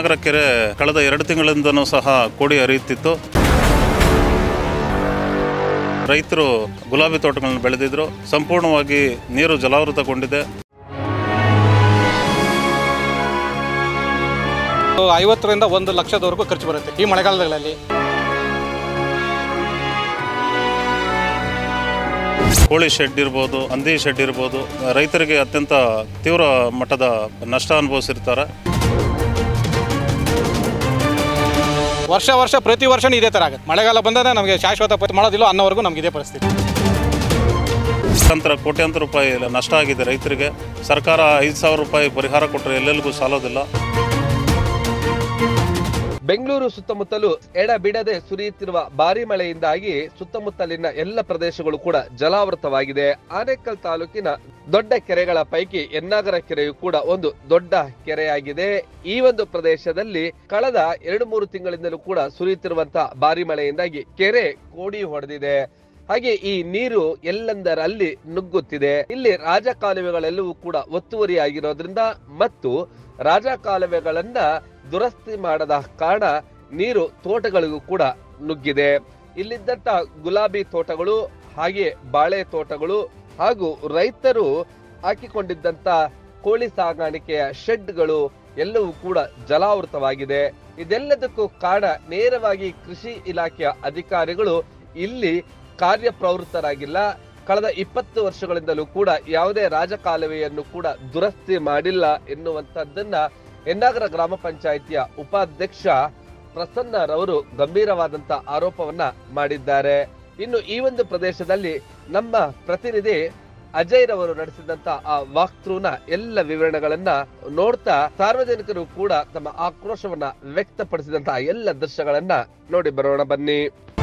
ಯನ್ನಾಗರ ಕೆರೆ ಕಳೆದ ಎರಡು ತಿಂಗಳಿಂದನೂ ಸಹ ಕೋಡಿ ಹರಿಯುತ್ತಿತ್ತು ರೈತರು ಗುಲಾಬಿ ತೋಟಗಳನ್ನು ಬೆಳೆದಿದ್ರು ಸಂಪೂರ್ಣವಾಗಿ ನೀರು ಜಲಾವೃತಗೊಂಡಿದೆ ಐವತ್ತರಿಂದ ಒಂದು ಲಕ್ಷದವರೆಗೂ ಖರ್ಚು ಬರುತ್ತೆ ಈ ಮಳೆಗಾಲಗಳಲ್ಲಿ ಕೋಳಿ ಶೆಡ್ ಇರ್ಬೋದು ಹಂದಿ ಶೆಡ್ ಇರ್ಬೋದು ರೈತರಿಗೆ ಅತ್ಯಂತ ತೀವ್ರ ಮಟ್ಟದ ನಷ್ಟ ಅನುಭವಿಸಿರ್ತಾರೆ ವರ್ಷ ವರ್ಷ ಪ್ರತಿ ವರ್ಷನೂ ಇದೇ ಥರ ಆಗುತ್ತೆ ಮಳೆಗಾಲ ಬಂದರೆ ನಮಗೆ ಶಾಶ್ವತ ಪತ್ ಮಾಡೋದಿಲ್ಲ ಅನ್ನೋವರೆಗೂ ನಮ್ಗೆ ಇದೇ ಪರಿಸ್ಥಿತಿ ಲಕ್ಷಾಂತರ ಕೋಟ್ಯಾಂತರ ರೂಪಾಯಿ ನಷ್ಟ ಆಗಿದೆ ರೈತರಿಗೆ ಸರ್ಕಾರ ಐದು ಸಾವಿರ ರೂಪಾಯಿ ಪರಿಹಾರ ಕೊಟ್ಟರೆ ಎಲ್ಲೆಲ್ಲಿಗೂ ಸಾಲೋದಿಲ್ಲ ಬೆಂಗಳೂರು ಸುತ್ತಮುತ್ತಲೂ ಎಡಬಿಡದೆ ಸುರಿಯುತ್ತಿರುವ ಭಾರಿ ಮಳೆಯಿಂದಾಗಿ ಸುತ್ತಮುತ್ತಲಿನ ಎಲ್ಲ ಪ್ರದೇಶಗಳು ಕೂಡ ಜಲಾವೃತವಾಗಿದೆ ಆನೇಕಲ್ ತಾಲೂಕಿನ ದೊಡ್ಡ ಕೆರೆಗಳ ಪೈಕಿ ಎನ್ನಾಗರ ಕೆರೆಯು ಕೂಡ ಒಂದು ದೊಡ್ಡ ಕೆರೆಯಾಗಿದೆ ಈ ಒಂದು ಪ್ರದೇಶದಲ್ಲಿ ಕಳೆದ ಎರಡು ಮೂರು ತಿಂಗಳಿಂದಲೂ ಕೂಡ ಸುರಿಯುತ್ತಿರುವಂತಹ ಭಾರಿ ಮಳೆಯಿಂದಾಗಿ ಕೆರೆ ಕೋಡಿ ಹೊಡೆದಿದೆ ಹಾಗೆ ಈ ನೀರು ಎಲ್ಲೆಂದರಲ್ಲಿ ನುಗ್ಗುತ್ತಿದೆ ಇಲ್ಲಿ ರಾಜಕಾಲುವೆಗಳೆಲ್ಲವೂ ಕೂಡ ಒತ್ತುವರಿಯಾಗಿರೋದ್ರಿಂದ ಮತ್ತು ರಾಜಕಾಲುವೆಗಳನ್ನ ದುರಸ್ತಿ ಮಾಡದ ಕಾರಣ ನೀರು ತೋಟಗಳಿಗೂ ಕೂಡ ನುಗ್ಗಿದೆ ಇಲ್ಲಿದ್ದಂತ ಗುಲಾಬಿ ತೋಟಗಳು ಹಾಗೆ ಬಾಳೆ ತೋಟಗಳು ಹಾಗೂ ರೈತರು ಹಾಕಿಕೊಂಡಿದ್ದಂತ ಕೋಳಿ ಸಾಗಾಣಿಕೆಯ ಶೆಡ್ಗಳು ಎಲ್ಲವೂ ಕೂಡ ಜಲಾವೃತವಾಗಿದೆ ಇದೆಲ್ಲದಕ್ಕೂ ಕಾರಣ ನೇರವಾಗಿ ಕೃಷಿ ಇಲಾಖೆಯ ಅಧಿಕಾರಿಗಳು ಇಲ್ಲಿ ಕಾರ್ಯಪ್ರವೃತ್ತರಾಗಿಲ್ಲ ಕಳೆದ ಇಪ್ಪತ್ತು ವರ್ಷಗಳಿಂದಲೂ ಕೂಡ ಯಾವುದೇ ರಾಜಕಾಲುವೆಯನ್ನು ಕೂಡ ದುರಸ್ತಿ ಮಾಡಿಲ್ಲ ಎನ್ನುವಂತದ್ದನ್ನ ಎನ್ನಾಗರ ಗ್ರಾಮ ಪಂಚಾಯಿತಿಯ ಉಪಾಧ್ಯಕ್ಷ ಪ್ರಸನ್ನರವರು ಗಂಭೀರವಾದಂತ ಆರೋಪವನ್ನ ಮಾಡಿದ್ದಾರೆ ಇನ್ನು ಈ ಒಂದು ಪ್ರದೇಶದಲ್ಲಿ ನಮ್ಮ ಪ್ರತಿನಿಧಿ ಅಜಯ್ ರವರು ನಡೆಸಿದಂತ ಆ ವಾಕ್ ಥ್ರೂನ ಎಲ್ಲ ವಿವರಣೆಗಳನ್ನ ನೋಡ್ತಾ ಸಾರ್ವಜನಿಕರು ಕೂಡ ತಮ್ಮ ಆಕ್ರೋಶವನ್ನ ವ್ಯಕ್ತಪಡಿಸಿದಂತಹ ಎಲ್ಲ ದೃಶ್ಯಗಳನ್ನ ನೋಡಿ ಬರೋಣ ಬನ್ನಿ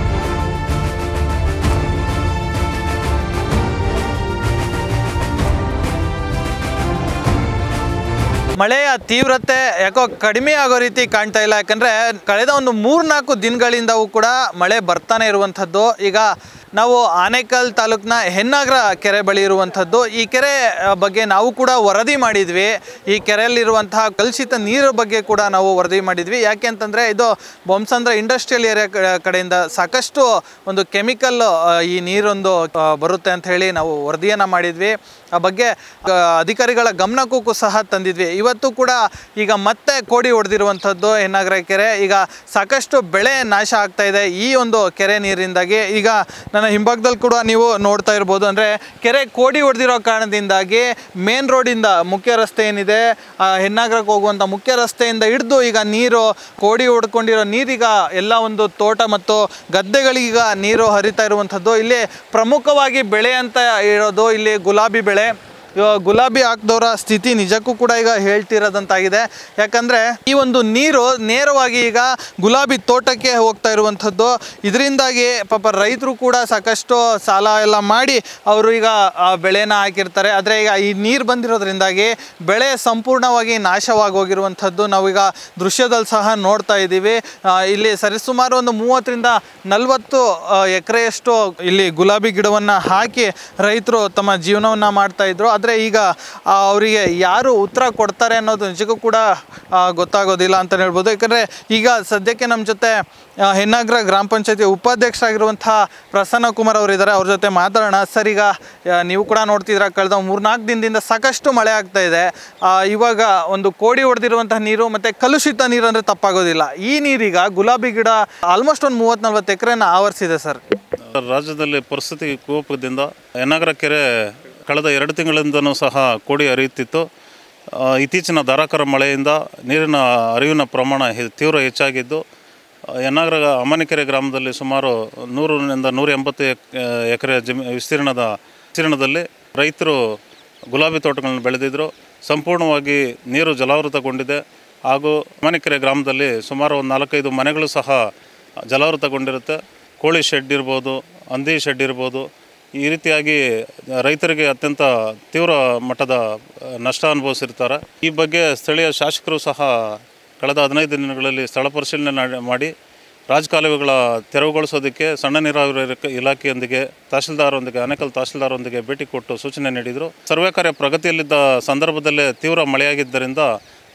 ಮಳೆಯ ತೀವ್ರತೆ ಯಾಕೋ ಕಡಿಮೆ ಆಗೋ ರೀತಿ ಕಾಣ್ತಾ ಇಲ್ಲ ಯಾಕಂದರೆ ಕಳೆದ ಒಂದು ಮೂರ್ನಾಲ್ಕು ದಿನಗಳಿಂದವೂ ಕೂಡ ಮಳೆ ಬರ್ತಾನೆ ಇರುವಂಥದ್ದು ಈಗ ನಾವು ಆನೇಕಲ್ ತಾಲೂಕಿನ ಹೆನ್ನಾಗ್ರ ಕೆರೆ ಬಳಿ ಇರುವಂಥದ್ದು ಈ ಕೆರೆ ಆ, ಬಗ್ಗೆ ನಾವು ಕೂಡ ವರದಿ ಮಾಡಿದ್ವಿ ಈ ಕೆರೆಯಲ್ಲಿರುವಂತಹ ಕಲುಷಿತ ನೀರು ಬಗ್ಗೆ ಕೂಡ ನಾವು ವರದಿ ಮಾಡಿದ್ವಿ ಯಾಕೆ ಅಂತಂದರೆ ಇದು ಬೊಮ್ಸಂದ್ರ ಇಂಡಸ್ಟ್ರಿಯಲ್ ಏರಿಯಾ ಕಡೆಯಿಂದ ಸಾಕಷ್ಟು ಒಂದು ಕೆಮಿಕಲ್ ಈ ನೀರೊಂದು ಆ, ಬರುತ್ತೆ ಅಂತ ಹೇಳಿ ನಾವು ವರದಿಯನ್ನು ಮಾಡಿದ್ವಿ ಆ ಬಗ್ಗೆ ಆ, ಅಧಿಕಾರಿಗಳ ಗಮನಕ್ಕೂ ಸಹ ತಂದಿದ್ವಿ ಇವತ್ತು ಕೂಡ ಈಗ ಮತ್ತೆ ಕೋಡಿ ಹೊಡೆದಿರುವಂಥದ್ದು ಹೆನ್ನಾಗರ ಕೆರೆ ಈಗ ಸಾಕಷ್ಟು ಬೆಳೆ ನಾಶ ಆಗ್ತಾ ಇದೆ ಈ ಒಂದು ಕೆರೆ ನೀರಿಂದಾಗಿ ಈಗ ನನ್ನ ಹಿಂಭಾಗದಲ್ಲಿ ಕೂಡ ನೀವು ನೋಡ್ತಾ ಇರ್ಬೋದು ಅಂದರೆ ಕೆರೆ ಕೋಡಿ ಹೊಡೆದಿರೋ ಕಾರಣದಿಂದಾಗಿ ಮೇನ್ ರೋಡಿಂದ ಮುಖ್ಯ ರಸ್ತೆ ಏನಿದೆ ಆ, ಹೆನ್ನಾಗರಕ್ಕೆ ಹೋಗುವಂಥ ಮುಖ್ಯ ರಸ್ತೆಯಿಂದ ಹಿಡಿದು ಈಗ ನೀರು ಕೋಡಿ ಹೊಡ್ಕೊಂಡಿರೋ ನೀರೀಗ ಎಲ್ಲ ಒಂದು ತೋಟ ಮತ್ತು ಗದ್ದೆಗಳಿಗ ನೀರು ಹರಿತಾ ಇರುವಂಥದ್ದು ಇಲ್ಲಿ ಪ್ರಮುಖವಾಗಿ ಬೆಳೆ ಅಂತ ಇರೋದು ಇಲ್ಲಿ ಗುಲಾಬಿ ಬೆಳೆ ಇವಾಗ ಗುಲಾಬಿ ಹಾಕ್ದವರ ಸ್ಥಿತಿ ನಿಜಕ್ಕೂ ಕೂಡ ಈಗ ಹೇಳ್ತಿರೋದಂತಾಗಿದೆ ಯಾಕಂದರೆ ಈ ಒಂದು ನೀರು ನೇರವಾಗಿ ಈಗ ಗುಲಾಬಿ ತೋಟಕ್ಕೆ ಹೋಗ್ತಾ ಇರುವಂಥದ್ದು ಇದರಿಂದಾಗಿ ಪಾಪ ರೈತರು ಕೂಡ ಸಾಕಷ್ಟು ಸಾಲ ಎಲ್ಲ ಮಾಡಿ ಅವರು ಈಗ ಆ ಬೆಳೆನ ಹಾಕಿರ್ತಾರೆ ಆದರೆ ಈಗ ಈ ನೀರು ಬಂದಿರೋದ್ರಿಂದಾಗಿ ಬೆಳೆ ಸಂಪೂರ್ಣವಾಗಿ ನಾಶವಾಗಿ ಹೋಗಿರುವಂಥದ್ದು ನಾವೀಗ ದೃಶ್ಯದಲ್ಲಿ ಸಹ ನೋಡ್ತಾ ಇದ್ದೀವಿ ಆ, ಇಲ್ಲಿ ಸರಿಸುಮಾರು ಒಂದು ಮೂವತ್ತರಿಂದ ನಲವತ್ತು ಎಕರೆಯಷ್ಟು ಇಲ್ಲಿ ಗುಲಾಬಿ ಗಿಡವನ್ನು ಹಾಕಿ ರೈತರು ತಮ್ಮ ಜೀವನವನ್ನು ಮಾಡ್ತಾ ಇದ್ರು ಆದರೆ ಈಗ ಆ, ಅವರಿಗೆ ಯಾರು ಉತ್ತರ ಕೊಡ್ತಾರೆ ಅನ್ನೋದು ನಿಜಕ್ಕೂ ಕೂಡ ಆ, ಗೊತ್ತಾಗೋದಿಲ್ಲ ಅಂತ ಹೇಳ್ಬೋದು ಯಾಕಂದರೆ ಈಗ ಸದ್ಯಕ್ಕೆ ನಮ್ಮ ಜೊತೆ ಆ, ಹೆನ್ನಾಗ್ರ ಗ್ರಾಮ ಪಂಚಾಯತಿ ಉಪಾಧ್ಯಕ್ಷರಾಗಿರುವಂಥ ಪ್ರಸನ್ನ ಕುಮಾರ್ ಅವರು ಇದ್ದಾರೆ ಅವ್ರ ಜೊತೆ ಮಾತಾಡೋಣ ಸರ್ ಈಗ ಆ, ನೀವು ಕೂಡ ನೋಡ್ತಿದ್ರ ಕಳೆದ ಮೂರ್ನಾಲ್ಕು ದಿನದಿಂದ ಸಾಕಷ್ಟು ಮಳೆ ಆಗ್ತಾ ಇದೆ ಆ, ಇವಾಗ ಒಂದು ಕೋಡಿ ಹೊಡೆದಿರುವಂತಹ ನೀರು ಮತ್ತು ಕಲುಷಿತ ನೀರು ಅಂದರೆ ತಪ್ಪಾಗೋದಿಲ್ಲ ಈ ನೀರೀಗ ಗುಲಾಬಿ ಗಿಡ ಆಲ್ಮೋಸ್ಟ್ ಒಂದು ಮೂವತ್ತು ನಲ್ವತ್ತು ಎಕರೆನ ಆವರಿಸಿದೆ ಸರ್ ರಾಜ್ಯದಲ್ಲಿ ಪರಿಸ್ಥಿತಿ ಕೋಪದಿಂದ ಯನ್ನಾಗರ ಕೆರೆ ಕಳೆದ ಎರಡು ತಿಂಗಳಿಂದನೂ ಸಹ ಕೋಡಿ ಹರಿಯುತ್ತಿತ್ತು ಆ, ಇತ್ತೀಚಿನ ಧಾರಾಕಾರ ಮಳೆಯಿಂದ ನೀರಿನ ಹರಿವಿನ ಪ್ರಮಾಣ ಹೆ- ತೀವ್ರ ಹೆಚ್ಚಾಗಿದ್ದು ಆ, ಯನ್ನಾಗರ ಅಮನಿಕೆರೆ ಗ್ರಾಮದಲ್ಲಿ ಸುಮಾರು ನೂರರಿಂದ ನೂರ ಎಂಬತ್ತು ಎಕ್ ಎಕರೆ ಜಮಿ ವಿಸ್ತೀರ್ಣದ ವಿಸ್ತೀರ್ಣದಲ್ಲಿ ರೈತರು ಗುಲಾಬಿ ತೋಟಗಳನ್ನು ಬೆಳೆದಿದ್ದರು ಸಂಪೂರ್ಣವಾಗಿ ನೀರು ಜಲಾವೃತಗೊಂಡಿದೆ ಹಾಗೂ ಅಮನಿಕೆರೆ ಗ್ರಾಮದಲ್ಲಿ ಸುಮಾರು ಒಂದು ನಾಲ್ಕೈದು ಮನೆಗಳು ಸಹ ಜಲಾವೃತಗೊಂಡಿರುತ್ತೆ ಕೋಳಿ ಶೆಡ್ ಇರ್ಬೋದು ಹಂದಿ ಶೆಡ್ ಇರ್ಬೋದು ಈ ರೀತಿಯಾಗಿ ರೈತರಿಗೆ ಅತ್ಯಂತ ತೀವ್ರ ಮಟ್ಟದ ಆ, ನಷ್ಟ ಅನುಭವಿಸಿರ್ತಾರೆ ಈ ಬಗ್ಗೆ ಸ್ಥಳೀಯ ಶಾಸಕರು ಸಹ ಕಳೆದ ಹದಿನೈದು ದಿನಗಳಲ್ಲಿ ಸ್ಥಳ ಪರಿಶೀಲನೆ ನಾಡಿ- ಮಾಡಿ ರಾಜಕಾಲುವೆಗಳ ತೆರವುಗೊಳಿಸೋದಕ್ಕೆ ಸಣ್ಣ ನೀರಾವರಿ ಇಲಾಖೆ- ಇಲಾಖೆಯೊಂದಿಗೆ ತಹಶೀಲ್ದಾರೊಂದಿಗೆ ಅನೇಕಲ್ ತಹಶೀಲ್ದಾರೊಂದಿಗೆ ಭೇಟಿ ಕೊಟ್ಟು ಸೂಚನೆ ನೀಡಿದರು ಸರ್ವೆ ಕಾರ್ಯ ಪ್ರಗತಿಯಲ್ಲಿದ್ದ ಸಂದರ್ಭದಲ್ಲೇ ತೀವ್ರ ಮಳೆಯಾಗಿದ್ದರಿಂದ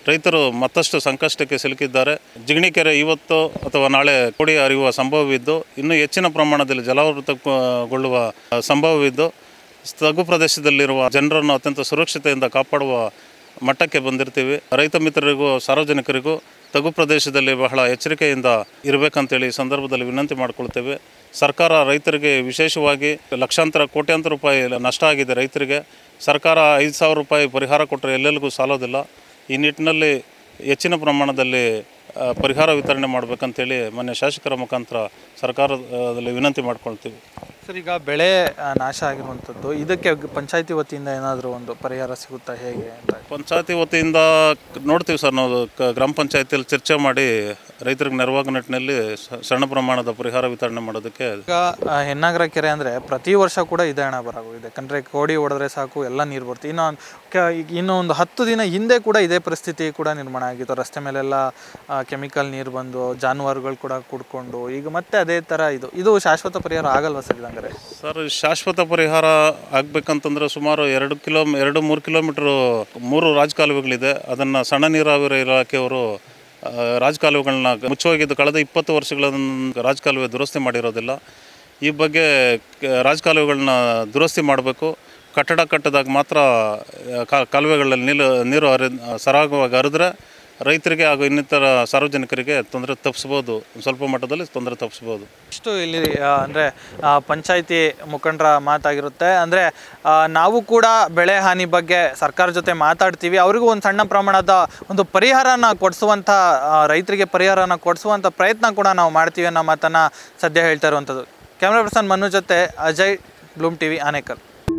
ರೈತರು ಮತ್ತಷ್ಟು ಸಂಕಷ್ಟಕ್ಕೆ ಸಿಲುಕಿದ್ದಾರೆ ಜಿಗಣಿಕೆರೆ ಇವತ್ತು ಅಥವಾ ನಾಳೆ ಕೋಡಿ ಹರಿಯುವ ಸಂಭವವಿದ್ದು ಇನ್ನೂ ಹೆಚ್ಚಿನ ಪ್ರಮಾಣದಲ್ಲಿ ಜಲಾವೃತಗೊಳ್ಳುವ ಸಂಭವವಿದ್ದು ತಗ್ಗು ಪ್ರದೇಶದಲ್ಲಿರುವ ಜನರನ್ನು ಅತ್ಯಂತ ಸುರಕ್ಷತೆಯಿಂದ ಕಾಪಾಡುವ ಮಟ್ಟಕ್ಕೆ ಬಂದಿರ್ತೀವಿ ರೈತ ಮಿತ್ರರಿಗೂ ಸಾರ್ವಜನಿಕರಿಗೂ ತಗ್ಗು ಪ್ರದೇಶದಲ್ಲಿ ಬಹಳ ಎಚ್ಚರಿಕೆಯಿಂದ ಇರಬೇಕಂತೇಳಿ ಈ ಸಂದರ್ಭದಲ್ಲಿ ವಿನಂತಿ ಮಾಡಿಕೊಳ್ತೇವೆ ಸರ್ಕಾರ ರೈತರಿಗೆ ವಿಶೇಷವಾಗಿ ಲಕ್ಷಾಂತರ ಕೋಟ್ಯಾಂತರ ರೂಪಾಯಿ ನಷ್ಟ ಆಗಿದೆ ರೈತರಿಗೆ ಸರ್ಕಾರ ಐದು ಸಾವಿರ ರೂಪಾಯಿ ಪರಿಹಾರ ಕೊಟ್ಟರೆ ಎಲ್ಲೆಲ್ಲಿಗೂ ಸಾಲೋದಿಲ್ಲ ಈ ನಿಟ್ಟಿನಲ್ಲಿ ಹೆಚ್ಚಿನ ಪ್ರಮಾಣದಲ್ಲಿ ಆ, ಪರಿಹಾರ ವಿತರಣೆ ಮಾಡಬೇಕಂತೇಳಿ ಮಾನ್ಯ ಶಾಸಕರ ಮುಖಾಂತರ ಸರ್ಕಾರದಲ್ಲಿ ವಿನಂತಿ ಮಾಡ್ಕೊಳ್ತೀವಿ ಸರ್ ಈಗ ಬೆಳೆ ಆ, ನಾಶ ಆಗಿರುವಂಥದ್ದು ಇದಕ್ಕೆ ಪಂಚಾಯತಿ ವತಿಯಿಂದ ಏನಾದರೂ ಒಂದು ಪರಿಹಾರ ಸಿಗುತ್ತಾ ಹೇಗೆ ಅಂತ ಪಂಚಾಯತಿ ವತಿಯಿಂದ ನೋಡ್ತೀವಿ ಸರ್ ನಾವು ಕ- ಗ್ರಾಮ ಪಂಚಾಯತಿಯಲ್ಲಿ ಚರ್ಚೆ ಮಾಡಿ ರೈತರಿಗೆ ನೆರವಾಗೋ ನಿಟ್ಟಿನಲ್ಲಿ ಸ- ಸಣ್ಣ ಪ್ರಮಾಣದ ಪರಿಹಾರ ವಿತರಣೆ ಮಾಡೋದಕ್ಕೆ ಈಗ ಆ, ಹೆನ್ನಾಗರ ಕೆರೆ ಅಂದರೆ ಪ್ರತಿ ವರ್ಷ ಕೂಡ ಇದೇ ಹಣ ಬರಾಗೋಗಿದೆ ಯಾಕಂದರೆ ಕೋಡಿ ಹೊಡೆದ್ರೆ ಸಾಕು ಎಲ್ಲ ನೀರು ಬರುತ್ತೆ ಇನ್ನು ಒಂದ್- ಕ- ಈಗ ಇನ್ನು ಒಂದು ಹತ್ತು ದಿನ ಹಿಂದೆ ಕೂಡ ಇದೇ ಪರಿಸ್ಥಿತಿ ಕೂಡ ನಿರ್ಮಾಣ ಆಗಿತ್ತು ರಸ್ತೆ ಮೇಲೆಲ್ಲ ಕೆಮಿಕಲ್ ನೀರು ಬಂದು ಜಾನುವಾರುಗಳು ಕೂಡ ಕುಡ್ಕೊಂಡು ಈಗ ಮತ್ತೆ ಅದೇ ಥರ ಇದು ಇದು ಶಾಶ್ವತ ಪರಿಹಾರ ಆಗಲ್ವಾ ಸರ್ ಇದಂಗಾರೆ ಸರ್ ಶಾಶ್ವತ ಪರಿಹಾರ ಆಗಬೇಕಂತಂದ್ರೆ ಸುಮಾರು ಎರಡು ಕಿಲೋ ಎರಡು ಮೂರು ಕಿಲೋಮೀಟ್ರು ಮೂರು ರಾಜಕಾಲುವೆಗಳಿದೆ ಅದನ್ನು ಸಣ್ಣ ನೀರಾವರಿ ಇಲಾಖೆಯವರು ಆ, ರಾಜಕಾಲುವೆಗಳನ್ನ ಮುಚ್ಚೋಗಿದ್ದು ಕಳೆದ ಇಪ್ಪತ್ತು ವರ್ಷಗಳನ್ನು ರಾಜಕಾಲುವೆ ದುರಸ್ತಿ ಮಾಡಿರೋದಿಲ್ಲ ಈ ಬಗ್ಗೆ ಕ- ರಾಜಕಾಲುವೆಗಳನ್ನ ದುರಸ್ತಿ ಮಾಡಬೇಕು ಕಟ್ಟಡ ಕಟ್ಟದಾಗ ಮಾತ್ರ ಆ, ಕಾ- ಕಾಲುವೆಗಳಲ್ಲಿ ನೀರು ನೀರು ಹರಿ ಸರಾಗವಾಗಿ ಹರಿದ್ರೆ ರೈತರಿಗೆ ಹಾಗೂ ಇನ್ನಿತರ ಸಾರ್ವಜನಿಕರಿಗೆ ತೊಂದರೆ ತಪ್ಪಿಸ್ಬೋದು ಸ್ವಲ್ಪ ಮಟ್ಟದಲ್ಲಿ ತೊಂದರೆ ತಪ್ಪಿಸ್ಬೋದು ಇಷ್ಟು ಇಲ್ಲಿ ಅಂದರೆ ಪಂಚಾಯಿತಿ ಮುಖಂಡರ ಮಾತಾಗಿರುತ್ತೆ ಅಂದರೆ ನಾವು ಕೂಡ ಬೆಳೆ ಹಾನಿ ಬಗ್ಗೆ ಸರ್ಕಾರ ಜೊತೆ ಮಾತಾಡ್ತೀವಿ ಅವರಿಗೂ ಒಂದು ಸಣ್ಣ ಪ್ರಮಾಣದ ಒಂದು ಪರಿಹಾರನ ಕೊಡಿಸುವಂಥ ಆ, ರೈತರಿಗೆ ಪರಿಹಾರನ ಕೊಡಿಸುವಂಥ ಪ್ರಯತ್ನ ಕೂಡ ನಾವು ಮಾಡ್ತೀವಿ ಅನ್ನೋ ಮಾತನ್ನು ಸದ್ಯ ಹೇಳ್ತಾ ಇರುವಂಥದ್ದು ಕ್ಯಾಮ್ರಾ ಪರ್ಸನ್ ಮನು ಜೊತೆ ಅಜಯ್ ಬ್ಲೂಮ್ ಟಿವಿ ಆನೇಕಲ್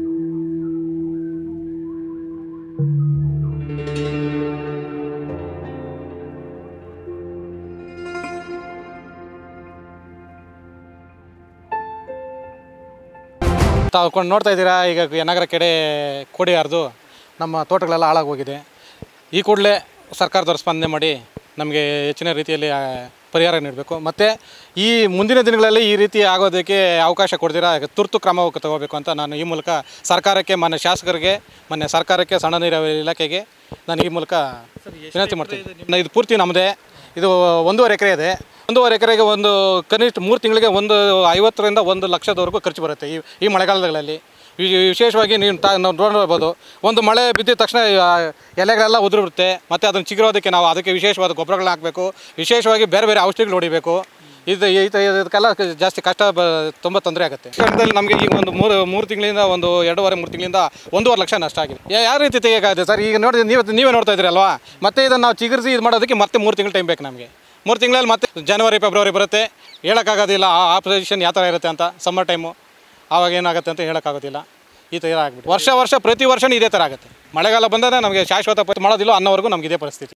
ತಾವು ಕೊಂಡು ನೋಡ್ತಾ ಇದ್ದೀರಾ ಈಗ ನಗರ ಕೆಡೆ ಕೋಡಿ ಹರಿದು ನಮ್ಮ ತೋಟಗಳೆಲ್ಲ ಹಾಳಾಗೋಗಿದೆ ಈ ಕೂಡಲೇ ಸರ್ಕಾರದವ್ರು ಸ್ಪಂದನೆ ಮಾಡಿ ನಮಗೆ ಹೆಚ್ಚಿನ ರೀತಿಯಲ್ಲಿ ಆ, ಪರಿಹಾರ ನೀಡಬೇಕು ಮತ್ತು ಈ ಮುಂದಿನ ದಿನಗಳಲ್ಲಿ ಈ ರೀತಿ ಆಗೋದಕ್ಕೆ ಅವಕಾಶ ಕೊಡ್ದಿರಾ ತುರ್ತು ಕ್ರಮ ತಗೋಬೇಕು ಅಂತ ನಾನು ಈ ಮೂಲಕ ಸರ್ಕಾರಕ್ಕೆ ಮಾನ್ಯ ಶಾಸಕರಿಗೆ ಮಾನ್ಯ ಸರ್ಕಾರಕ್ಕೆ ಸಣ್ಣ ನೀರಾವರಿ ಇಲಾಖೆಗೆ ನಾನು ಈ ಮೂಲಕ ವಿನಂತಿ ಮಾಡ್ತೀನಿ ನಾ- ಇದು ಪೂರ್ತಿ ನಮ್ಮದೇ ಇದು ಒಂದೂವರೆ ಎಕರೆ ಇದೆ ಒಂದೂವರೆ ಎಕರೆಗೆ ಒಂದು ಕನಿಷ್ಠ ಮೂರು ತಿಂಗಳಿಗೆ ಒಂದು ಐವತ್ತರಿಂದ ಒಂದು ಲಕ್ಷದವರೆಗೂ ಖರ್ಚು ಬರುತ್ತೆ ಈ ಈ ಮಳೆಗಾಲಗಳಲ್ಲಿ ವಿ- ವಿಶೇಷವಾಗಿ ನೀವು ತಾ ನಾವು ನೋಡ್ಬೋದು ಒಂದು ಮಳೆ ಬಿದ್ದಿದ ತಕ್ಷಣ ಆ, ಎಲೆಗಳೆಲ್ಲ ಉದುರುತ್ತೆ ಮತ್ತು ಅದನ್ನು ಚಿಗುರೋದಕ್ಕೆ ನಾವು ಅದಕ್ಕೆ ವಿಶೇಷವಾದ ಗೊಬ್ಬರಗಳನ್ನ ಹಾಕಬೇಕು ವಿಶೇಷವಾಗಿ ಬೇರೆ ಬೇರೆ ಔಷಧಿಗಳು ಹೊಡಿಬೇಕು ಇದು ಇದು ಇದಕ್ಕೆಲ್ಲ ಜಾಸ್ತಿ ಕಷ್ಟ ಬ ತುಂಬ ತೊಂದರೆ ಆಗುತ್ತೆ ಕಷ್ಟದಲ್ಲಿ ನಮಗೆ ಈಗ ಒಂದು ಮೂರು ಮೂರು ತಿಂಗಳಿಂದ ಒಂದು ಎರಡೂವರೆ ಮೂರು ತಿಂಗಳಿಂದ ಒಂದೂವರೆ ಲಕ್ಷ ನಷ್ಟ ಆಗಿದೆ ಯಾ- ಯಾವ ರೀತಿ ತೆಗಿಯೋಕ್ಕಾಗುತ್ತೆ ಸರ್ ಈಗ ನೋಡಿ ನೀವು ನೀವೇ ನೋಡ್ತಾ ಇದ್ದೀರಲ್ವಾ ಮತ್ತೆ ಇದನ್ನು ನಾವು ಚಿಗುರಿಸಿ ಇದು ಮಾಡೋದಕ್ಕೆ ಮತ್ತೆ ಮೂರು ತಿಂಗಳು ಟೈಮ್ ಬೇಕು ನಮಗೆ ಮೂರು ತಿಂಗಳಲ್ಲಿ ಮತ್ತೆ ಜನವರಿ ಫೆಬ್ರವರಿ ಬರುತ್ತೆ ಹೇಳೋಕ್ಕಾಗೋದಿಲ್ಲ ಆ ಆ ಪೊಸಿಷನ್ ಯಾವ ಥರ ಇರುತ್ತೆ ಅಂತ ಸಮ್ಮರ್ ಟೈಮು ಆವಾಗ ಏನಾಗುತ್ತೆ ಅಂತ ಹೇಳೋಕ್ಕಾಗೋದಿಲ್ಲ ಈ ಥರ ಆಗ್ಬಿಟ್ಟು ವರ್ಷ ವರ್ಷ ಪ್ರತಿ ವರ್ಷವೂ ಇದೇ ಥರ ಆಗುತ್ತೆ ಮಳೆಗಾಲ ಬಂದರೆ ನಮಗೆ ಶಾಶ್ವತ ಪ- ಮಾಡೋದಿಲ್ಲ ಅನ್ನೋವರೆಗೂ ನಮ್ಗೆ ಇದೇ ಪರಿಸ್ಥಿತಿ